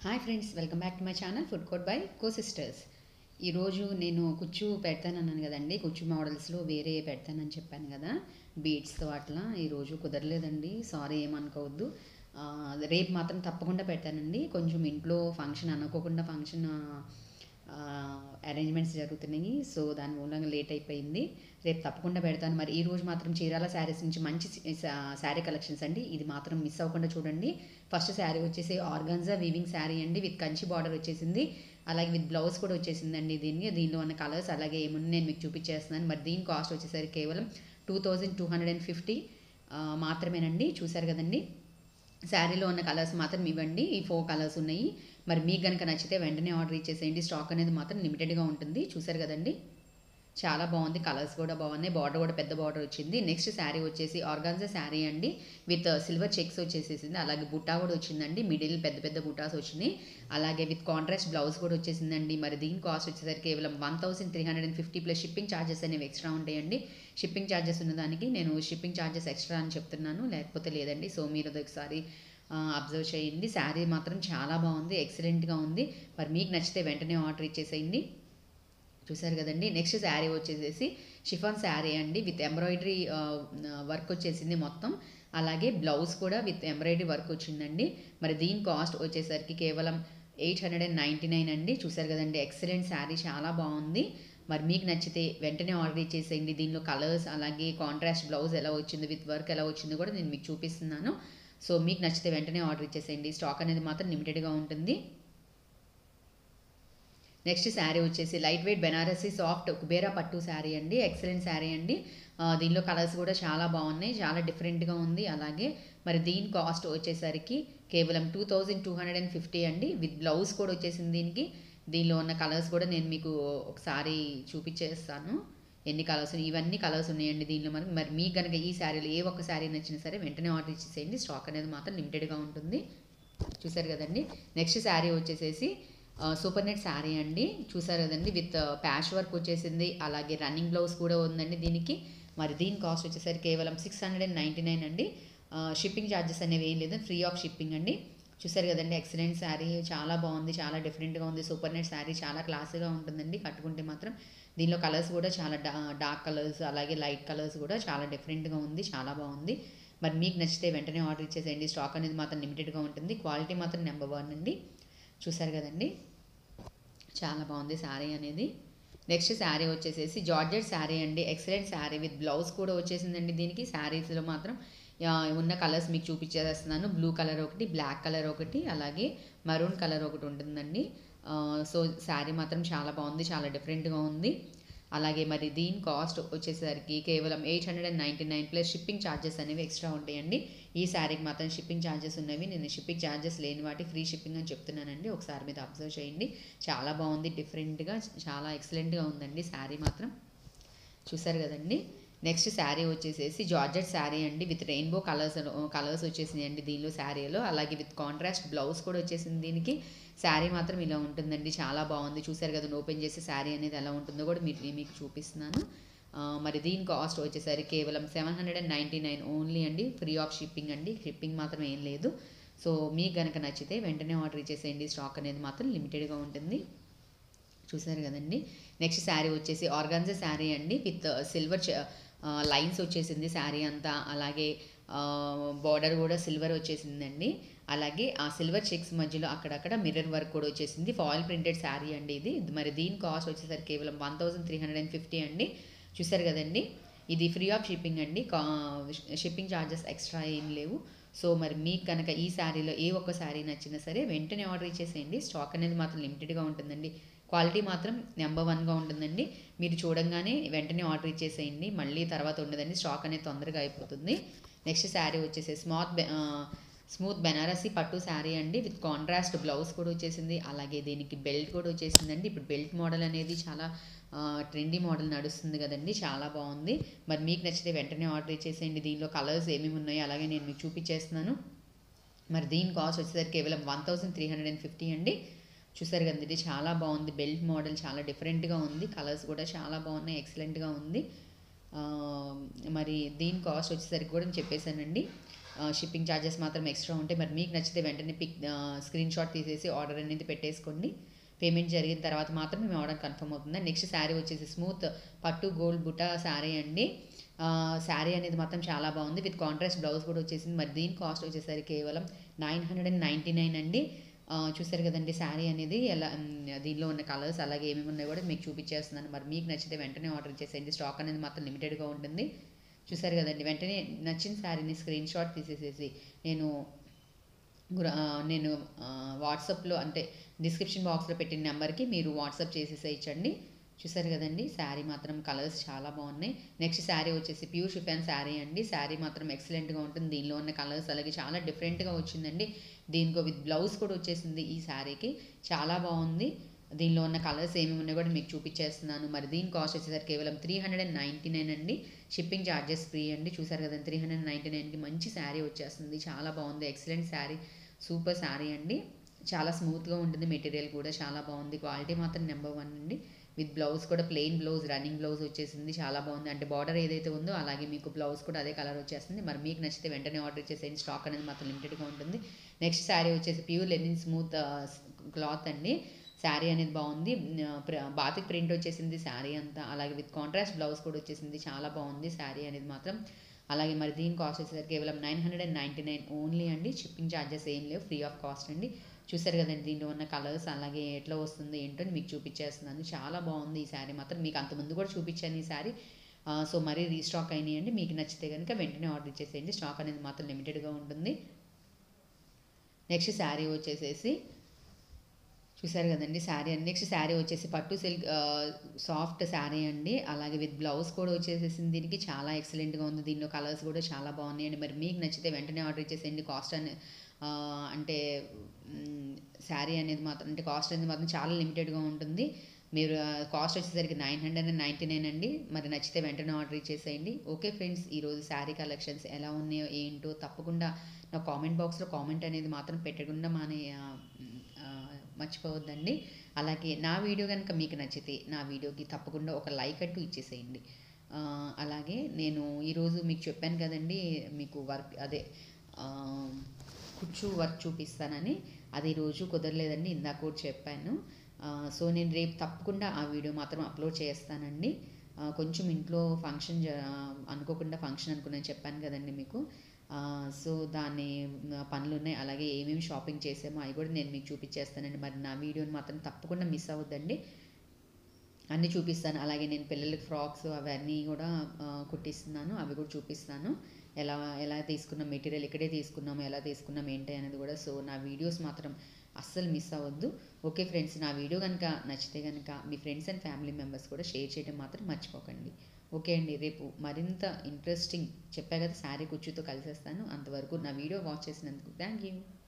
hi friends welcome back to my channel food court by co sisters ఈరోజు నేను కుచ్చు పెడతానన్నాను కదండి కుచ్చు మోడల్స్లో వేరే పెడతానని చెప్పాను కదా బీట్స్తో అట్లా ఈరోజు కుదరలేదండి సారీ ఏమనుకోవద్దు ఆ, రేపు మాత్రం తప్పకుండా పెడతానండి కొంచెం ఇంట్లో ఫంక్షన్ అనుకోకుండా ఫంక్షన్ అరేంజ్మెంట్స్ జరుగుతున్నాయి సో దాని మూలంగా లేట్ అయిపోయింది రేపు తప్పకుండా పెడతాను మరి ఈ రోజు మాత్రం చీరాల శారీస్ నుంచి మంచి శారీ కలెక్షన్స్ అండి ఇది మాత్రం మిస్ అవ్వకుండా చూడండి ఫస్ట్ శారీ వచ్చేసి ఆర్గాన్జా వీవింగ్ శారీ అండి విత్ కంచి బార్డర్ వచ్చేసింది అలాగే విత్ బ్లౌజ్ కూడా వచ్చేసిందండి దీనికి దీనిలో ఉన్న కలర్స్ అలాగే ఏమున్నా నేను మీకు చూపించేస్తున్నాను మరి దీని కాస్ట్ వచ్చేసరికి కేవలం two thousand two hundred and fifty మాత్రమేనండి చూసారు కదండి శారీలో ఉన్న కలర్స్ మాత్రం ఇవ్వండి ఈ ఫోర్ కలర్స్ ఉన్నాయి మరి మీకు కనుక నచ్చితే వెంటనే ఆర్డర్ ఇచ్చేసేయండి స్టాక్ అనేది మాత్రం లిమిటెడ్గా ఉంటుంది చూసారు కదండి చాలా బాగుంది కలర్స్ కూడా బాగున్నాయి బార్డర్ కూడా పెద్ద బార్డర్ వచ్చింది నెక్స్ట్ శారీ వచ్చేసి ఆర్గాన్జా శారీ అండి విత్ సిల్వర్ చెక్స్ వచ్చేసేసింది అలాగే బుట్టా కూడా వచ్చిందండి మిడిల్ పెద్ద పెద్ద బుటాస్ వచ్చినాయి అలాగే విత్ కాంట్రాస్ట్ బ్లౌజ్ కూడా వచ్చేసిందండి మరి దీని కాస్ట్ వచ్చేసరికి కేవలం one thousand three hundred and fifty plus shipping charges అనేవి ఎక్స్ట్రా ఉంటాయండి షిప్పింగ్ ఛార్జెస్ ఉన్నదానికి నేను షిప్పింగ్ ఛార్జెస్ ఎక్స్ట్రా అని చెప్తున్నాను లేకపోతే లేదండి సో మీరు అది ఒకసారి అబ్జర్వ్ చేయండి శారీ మాత్రం చాలా బాగుంది ఎక్సలెంట్గా ఉంది మరి మీకు నచ్చితే వెంటనే ఆర్డర్ ఇచ్చేసేయండి చూసారు కదండి నెక్స్ట్ శారీ వచ్చేసేసి షిఫాన్ శారీ అండి విత్ ఎంబ్రాయిడరీ వర్క్ వచ్చేసింది మొత్తం అలాగే బ్లౌజ్ కూడా విత్ ఎంబ్రాయిడరీ వర్క్ వచ్చిందండి మరి దీని కాస్ట్ వచ్చేసరికి కేవలం eight hundred and ninety nine అండి చూసారు కదండి ఎక్సలెంట్ శారీ చాలా బాగుంది మరి మీకు నచ్చితే వెంటనే ఆర్డర్ ఇచ్చేసేయండి దీనిలో కలర్స్ అలాగే కాంట్రాస్ట్ బ్లౌజ్ ఎలా వచ్చింది విత్ వర్క్ ఎలా వచ్చిందో కూడా నేను మీకు చూపిస్తున్నాను సో మీకు నచ్చితే వెంటనే ఆర్డర్ ఇచ్చేసేయండి స్టాక్ అనేది మాత్రం లిమిటెడ్గా ఉంటుంది నెక్స్ట్ శారీ వచ్చేసి light weight Banarasi soft Kubera పట్టు శారీ అండి ఎక్సలెంట్ శారీ అండి ఆ, దీనిలో కలర్స్ కూడా చాలా బాగున్నాయి చాలా డిఫరెంట్గా ఉంది అలాగే మరి దీని కాస్ట్ వచ్చేసరికి కేవలం two thousand two hundred and fifty అండి విత్ బ్లౌజ్ కూడా వచ్చేసింది దీనికి దీనిలో ఉన్న కలర్స్ కూడా నేను మీకు ఒకసారి చూపించేస్తాను ఎన్ని కలర్స్ ఉన్నాయి ఇవన్నీ కలర్స్ ఉన్నాయండి దీనిలో మరి మరి మీకు కనుక ఈ శారీలో ఏ ఒక్క శారీ నచ్చినా సరే వెంటనే ఆర్డర్ ఇచ్చేసేయండి స్టాక్ అనేది మాత్రం లిమిటెడ్గా ఉంటుంది చూసారు కదండి నెక్స్ట్ శారీ వచ్చేసేసి ఆ, సూపర్ నెట్ శారీ అండి చూసారు కదండి విత్ ప్యాచ్ వర్క్ వచ్చేసింది అలాగే రన్నింగ్ బ్లౌజ్ కూడా ఉందండి దీనికి మరి దీని కాస్ట్ వచ్చేసరికి కేవలం six hundred and ninety nine అండి ఆ, షిప్పింగ్ ఛార్జెస్ అనేవి ఏం లేదు ఫ్రీ ఆఫ్ షిప్పింగ్ అండి చూసారు కదండి ఎక్సలెంట్ శారీ చాలా బాగుంది చాలా డిఫరెంట్గా ఉంది సూపర్ నెట్ శారీ చాలా క్లాస్గా ఉంటుందండి కట్టుకుంటే మాత్రం దీనిలో కలర్స్ కూడా చాలా డా డార్క్ కలర్స్ అలాగే లైట్ కలర్స్ కూడా చాలా డిఫరెంట్గా ఉంది చాలా బాగుంది మరి మీకు నచ్చితే వెంటనే ఆర్డర్ ఇచ్చేసేయండి స్టాక్ అనేది మాత్రం లిమిటెడ్గా ఉంటుంది క్వాలిటీ మాత్రం నెంబర్ వన్ అండి చూసారు కదండి చాలా బాగుంది శారీ అనేది నెక్స్ట్ శారీ వచ్చేసేసి జార్జెట్ శారీ అండి ఎక్సలెంట్ శారీ విత్ బ్లౌజ్ కూడా వచ్చేసిందండి దీనికి శారీస్లో మాత్రం ఆ, ఉన్న కలర్స్ మీకు చూపించేస్తున్నాను బ్లూ కలర్ ఒకటి బ్లాక్ కలర్ ఒకటి అలాగే మరూన్ కలర్ ఒకటి ఉంటుందండి ఆ, సో శారీ మాత్రం చాలా బాగుంది చాలా డిఫరెంట్గా ఉంది అలాగే మరి దీని కాస్ట్ వచ్చేసరికి కేవలం eight hundred and ninety nine plus shipping charges అనేవి ఎక్స్ట్రా ఉంటాయండి ఈ శారీకి మాత్రం షిప్పింగ్ ఛార్జెస్ ఉన్నవి నేను షిప్పింగ్ ఛార్జెస్ లేని వాటి ఫ్రీ షిప్పింగ్ అని చెప్తున్నానండి ఒకసారి మీద అబ్జర్వ్ చేయండి చాలా బాగుంది డిఫరెంట్గా చాలా ఎక్సలెంట్గా ఉందండి శారీ మాత్రం చూసారు కదండి నెక్స్ట్ శారీ వచ్చేసేసి జార్జెట్ శారీ అండి విత్ రెయిన్బో కలర్స్ కలర్స్ వచ్చేసినాయి అండి దీనిలో శారీలో అలాగే విత్ కాంట్రాస్ట్ బ్లౌజ్ కూడా వచ్చేసింది దీనికి శారీ మాత్రం ఇలా ఉంటుందండి చాలా బాగుంది చూసారు కదా ఓపెన్ చేసే శారీ అనేది ఎలా ఉంటుందో కూడా మీరు మీకు చూపిస్తున్నాను ఆ, మరి దీని కాస్ట్ వచ్చేసరికి కేవలం seven hundred and ninety nine only అండి ఫ్రీ ఆఫ్ షిప్పింగ్ అండి షిప్పింగ్ మాత్రం ఏం లేదు సో మీకు కనుక నచ్చితే వెంటనే ఆర్డర్ ఇచ్చేసేయండి స్టాక్ అనేది మాత్రం లిమిటెడ్గా ఉంటుంది చూసారు కదండి నెక్స్ట్ శారీ వచ్చేసి ఆర్గాన్జా శారీ అండి విత్ సిల్వర్ లైన్స్ వచ్చేసింది శారీ అంతా అలాగే బార్డర్ కూడా సిల్వర్ వచ్చేసిందండి అలాగే ఆ సిల్వర్ చెక్స్ మధ్యలో అక్కడక్కడ మిర్రర్ వర్క్ కూడా వచ్చేసింది ఫాయిల్ ప్రింటెడ్ శారీ అండి ఇది మరి దీని కాస్ట్ వచ్చేసరికి కేవలం one thousand three hundred and fifty అండి చూసారు కదండి ఇది ఫ్రీ ఆఫ్ షిప్పింగ్ అండి షిప్పింగ్ ఛార్జెస్ ఎక్స్ట్రా ఏం లేవు సో మరి మీకు కనుక ఈ శారీలో ఏ ఒక్క శారీ నచ్చినా సరే వెంటనే ఆర్డర్ ఇచ్చేసేయండి స్టాక్ అనేది మాత్రం లిమిటెడ్గా ఉంటుందండి క్వాలిటీ మాత్రం నెంబర్ వన్గా ఉంటుందండి మీరు చూడంగానే వెంటనే ఆర్డర్ ఇచ్చేసేయండి మళ్ళీ తర్వాత ఉండదండి స్టాక్ అనేది తొందరగా అయిపోతుంది నెక్స్ట్ శారీ వచ్చేసి స్మాత్ స్మూత్ బెనారసీ పట్టు శారీ అండి విత్ కాంట్రాస్ట్ బ్లౌజ్ కూడా వచ్చేసింది అలాగే దీనికి బెల్ట్ కూడా వచ్చేసిందండి ఇప్పుడు బెల్ట్ మోడల్ అనేది చాలా ట్రెండీ మోడల్ నడుస్తుంది కదండి చాలా బాగుంది మరి మీకు నచ్చితే వెంటనే ఆర్డర్ ఇచ్చేసేయండి దీనిలో కలర్స్ ఏమేమి ఉన్నాయో అలాగే నేను మీకు చూపించేస్తున్నాను మరి దీని కాస్ట్ వచ్చేసరికి కేవలం one thousand three hundred and fifty అండి చూసారు కదండి చాలా బాగుంది బెల్ట్ మోడల్ చాలా డిఫరెంట్గా ఉంది కలర్స్ కూడా చాలా బాగున్నాయి ఎక్సలెంట్గా ఉంది ఆ, మరి దీని కాస్ట్ వచ్చేసరికి కూడా నేను చెప్పేశానండి షిప్పింగ్ ఛార్జెస్ మాత్రం ఎక్స్ట్రా ఉంటాయి మరి మీకు నచ్చితే వెంటనే పిక్ స్క్రీన్ షాట్ తీసేసి ఆర్డర్ అనేది పెట్టేసుకోండి పేమెంట్ జరిగిన తర్వాత మాత్రం మీ ఆర్డర్ కన్ఫర్మ్ అవుతుంది నెక్స్ట్ శారీ వచ్చేసి స్మూత్ పట్టు గోల్డ్ బుటా శారీ అండి శారీ అనేది మాత్రం చాలా బాగుంది విత్ కాంట్రాస్ట్ బ్లౌజ్ కూడా వచ్చేసింది మరి దీని కాస్ట్ వచ్చేసరికి కేవలం nine hundred and ninety nine అండి ఆ, చూసారు కదండి శారీ అనేది ఎలా మ్, దీనిలో ఉన్న కలర్స్ అలాగే ఏమేమి ఉన్నాయో కూడా మీకు చూపించేస్తున్నాను మరి మీకు నచ్చితే వెంటనే ఆర్డర్ చేసేయండి స్టాక్ అనేది మాత్రం లిమిటెడ్గా ఉంటుంది చూసారు కదండి వెంటనే నచ్చిన శారీని స్క్రీన్ షాట్ తీసేసేసి నేను గుర- ఆ, నేను ఆ, వాట్సాప్లో అంటే డిస్క్రిప్షన్ బాక్స్లో పెట్టిన నెంబర్కి మీరు వాట్సాప్ చేసేసేయచ్చండి చూసారు కదండి శారీ మాత్రం కలర్స్ చాలా బాగున్నాయి నెక్స్ట్ శారీ వచ్చేసి ప్యూర్ షిఫాన్ శారీ అండి శారీ మాత్రం ఎక్సలెంట్గా ఉంటుంది దీనిలో ఉన్న కలర్స్ అలాగే చాలా డిఫరెంట్గా వచ్చిందండి దీనికో విత్ బ్లౌజ్ కూడా వచ్చేసింది ఈ శారీకి చాలా బాగుంది దీనిలో ఉన్న కలర్స్ ఏమేమి ఉన్నాయో కూడా మీకు చూపించేస్తున్నాను మరి దీని కాస్ట్ వచ్చేసరికి కేవలం three hundred and ninety nine అండి షిప్పింగ్ ఛార్జెస్ ఫ్రీ అండి చూసారు కదండి త్రీ హండ్రెడ్ నైంటీ నైన్కి మంచి శారీ వచ్చేస్తుంది చాలా బాగుంది ఎక్సలెంట్ శారీ సూపర్ శారీ అండి చాలా స్మూత్గా ఉంటుంది మెటీరియల్ కూడా చాలా బాగుంది క్వాలిటీ మాత్రం నెంబర్ వన్ అండి విత్ బ్లౌజ్ కూడా ప్లెయిన్ బ్లౌజ్ రన్నింగ్ బ్లౌజ్ వచ్చేసింది చాలా బాగుంది అంటే బార్డర్ ఏదైతే ఉందో అలాగే మీకు బ్లౌజ్ కూడా అదే కలర్ వచ్చేస్తుంది మరి మీకు నచ్చితే వెంటనే ఆర్డర్ చేసేయండి స్టాక్ అనేది మాత్రం లిమిటెడ్గా ఉంటుంది నెక్స్ట్ శారీ వచ్చేసి ప్యూర్ లెనిన్ స్మూత్ క్లాత్ అండి శారీ అనేది బాగుంది బాతిక్ ప్రింట్ వచ్చేసింది శారీ అంతా అలాగే విత్ కాంట్రాస్ట్ బ్లౌజ్ కూడా వచ్చేసింది చాలా బాగుంది శారీ అనేది మాత్రం అలాగే మరి దీని కాస్ట్ వచ్చేసరికి కేవలం nine hundred and ninety nine only అండి షిప్పింగ్ ఛార్జెస్ ఏం లేవు ఫ్రీ ఆఫ్ కాస్ట్ అండి చూసారు కదండి దీంట్లో ఉన్న కలర్స్ అలాగే ఎట్లా వస్తుంది ఏంటో అని మీకు చూపించేస్తున్నాను చాలా బాగుంది ఈ శారీ మాత్రం మీకు అంతకుముందు కూడా చూపించాను ఈ శారీ సో మరీ రీస్టాక్ అయినాయండి మీకు నచ్చితే కనుక వెంటనే ఆర్డర్ చేసేయండి స్టాక్ అనేది మాత్రం లిమిటెడ్గా ఉంటుంది నెక్స్ట్ శారీ వచ్చేసేసి చూసారు కదండి శారీ అండి నెక్స్ట్ శారీ వచ్చేసి పట్టు సిల్క్ సాఫ్ట్ శారీ అండి అలాగే విత్ బ్లౌజ్ కూడా వచ్చేసేసింది దీనికి చాలా ఎక్సలెంట్గా ఉంది దీనిలో కలర్స్ కూడా చాలా బాగున్నాయండి మరి మీకు నచ్చితే వెంటనే ఆర్డర్ చేసేయండి కాస్ట్ అని ఆ, అంటే శారీ అనేది మాత్రం అంటే కాస్ట్ అనేది మాత్రం చాలా లిమిటెడ్గా ఉంటుంది మీరు కాస్ట్ వచ్చేసరికి nine hundred and ninety nine అండి మరి నచ్చితే వెంటనే ఆర్డర్ ఇచ్చేసేయండి ఓకే ఫ్రెండ్స్ ఈరోజు శారీ కలెక్షన్స్ ఎలా ఉన్నాయో ఏంటో తప్పకుండా నా కామెంట్ బాక్స్లో కామెంట్ అనేది మాత్రం పెట్టకుండా మానే ఆ, ఆ, మర్చిపోవద్దండి అలాగే నా వీడియో కనుక మీకు నచ్చితే నా వీడియోకి తప్పకుండా ఒక లైక్ అంటూ ఇచ్చేసేయండి ఆ, అలాగే నేను ఈరోజు మీకు చెప్పాను కదండి మీకు వర్క్ అదే ఆ, కుచ్చు వర్క్ చూపిస్తానని అది ఈరోజు కుదరలేదండి ఇందాక కూడా చెప్పాను ఆ, సో నేను రేపు తప్పకుండా ఆ వీడియో మాత్రం అప్లోడ్ చేస్తానండి ఆ, కొంచెం ఇంట్లో ఫంక్షన్ జ అనుకోకుండా ఫంక్షన్ అనుకున్నాను చెప్పాను కదండి మీకు ఆ, సో దాని ఆ, పనులు ఉన్నాయి అలాగే ఏమేమి షాపింగ్ చేసామో అవి కూడా నేను మీకు చూపించేస్తానండి మరి నా వీడియోని మాత్రం తప్పకుండా మిస్ అవ్వద్దండి అన్నీ చూపిస్తాను అలాగే నేను పిల్లలకి ఫ్రాక్స్ అవన్నీ కూడా ఆ, కుట్టిస్తున్నాను అవి కూడా చూపిస్తాను ఎలా ఎలా తీసుకున్నాం మెటీరియల్ ఇక్కడే తీసుకున్నాము ఎలా తీసుకున్నాం ఏంటి అనేది కూడా సో నా వీడియోస్ మాత్రం అస్సలు మిస్ అవ్వద్దు ఓకే ఫ్రెండ్స్ నా వీడియో కనుక నచ్చితే కనుక మీ ఫ్రెండ్స్ అండ్ ఫ్యామిలీ మెంబర్స్ కూడా షేర్ చేయడం మాత్రం మర్చిపోకండి ఓకే అండి రేపు మరింత ఇంట్రెస్టింగ్ చెప్పా కదా శారీ కుర్చీతో కలిసేస్తాను అంతవరకు నా వీడియో వాచ్ చేసినందుకు థ్యాంక్ యూ